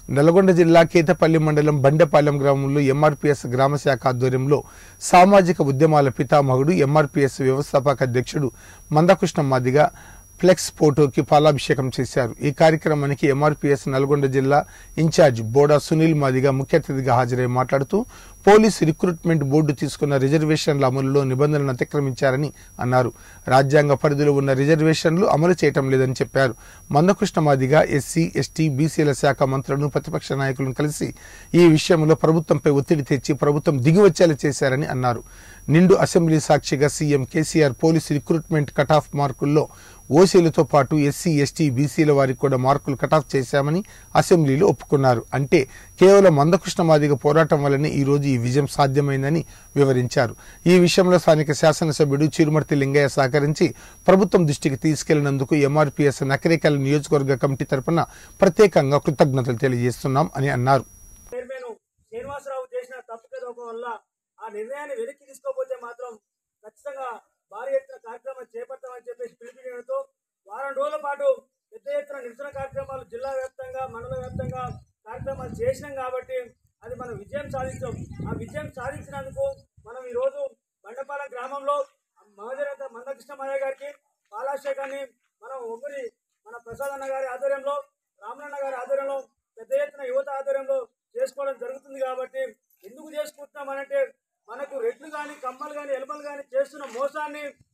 నల్గొండ జిల్లా కేతపల్లి మండలం బండపాలెం గ్రామంలో ఎంఆర్పీఎస్ గ్రామ శాఖ ఆధ్వర్యంలో సామాజిక ఉద్యమాల పితామహుడు ఎంఆర్పీఎస్ వ్యవస్థాపక అధ్యక్షుడు మందకృష్ణ మాదిగ ఫ్లెక్స్ ఫోటోకి పాలాభిషేకం చేశారు ఈ కార్యక్రమానికి ఎంఆర్పీఎస్ నల్గొండ జిల్లా ఇన్ఛార్జ్ బోడా సునీల్ మాదిగ ముఖ్య అతిథిగా హాజరై మాట్లాడుతూ పోలీసు రిక్రూట్మెంట్ బోర్డు తీసుకున్న రిజర్వేషన్ల అమలులో నిబంధనలను అతిక్రమించారని అన్నారు రాజ్యాంగ పరిధిలో ఉన్న రిజర్వేషన్లు అమలు చేయటం లేదని చెప్పారు మందకృష్ణ మాదిగ ఎస్సీ ఎస్టీ బీసీల శాఖ మంత్రులను ప్రతిపక్ష నాయకులను కలిసి ఈ విషయంలో ప్రభుత్వంపై ఒత్తిడి తెచ్చి ప్రభుత్వం దిగివచ్చేలా చేశారని అన్నారు నిండు అసెంబ్లీ సాక్షిగా CM KCR police recruitment cutoff మార్కుల్లో ఓసీలతో పాటు ఎస్సీ ఎస్టీ బీసీల వారికి కూడా మార్కులు కటాఫ్ చేశామని అసెంబ్లీలో ఒప్పుకున్నారు అంటే కేవలం మందకృష్ణ మాదిగ పోరాటం వల్లనే ఈ రోజు ఈ విజయం సాధ్యమైందని వివరించారు ఈ విషయంలో స్థానిక శాసనసభ్యుడు చిరుమర్తి లింగయ్య సహకరించి ప్రభుత్వం దృష్టికి తీసుకెళ్లినందుకు ఎంఆర్పీఎస్ నకరేకల్ నియోజకవర్గ కమిటీ తరపున ప్రత్యేకంగా కృతజ్ఞతలు తెలియజేస్తున్నాం అని అన్నారు చైర్మన్ శ్రీనివాసరావు చేసిన తప్పుదోపం వల్ల ఆ నిర్ణయాన్ని వెనక్కి తీసుకోకపోతే మాత్రం ఖచ్చితంగా భారీ ఎత్తున కార్యక్రమం చేపడతామని చెప్పేసి పిలుపునివ్వడంతో వారం రోజుల పాటు పెద్ద ఎత్తున నిరసన కార్యక్రమాలు జిల్లా వ్యాప్తంగా మండల వ్యాప్తంగా కార్యక్రమాలు చేసినాం కాబట్టి అది మనం విజయం సాధించాం ఆ విజయం సాధించినందుకు మనం ఈరోజు బండపాలెం గ్రామంలో మహోదయత మందకృష్ణ మయ్య గారికి పాలాభిషేకాన్ని మనం ఒగ్గురి మన ప్రసాద్ అన్న గారి ఆధ్వర్యంలో రామలన్న గారి ఆధ్వర్యంలో పెద్ద ఎత్తున యువత ఆధ్వర్యంలో చేసుకోవడం జరుగుతుంది కాబట్టి ఎందుకు చేసుకుంటున్నాం అంటే మనకు రెడ్లు కానీ కమ్మలు కానీ ఎలుకలు కానీ చేస్తున్న మోసాన్ని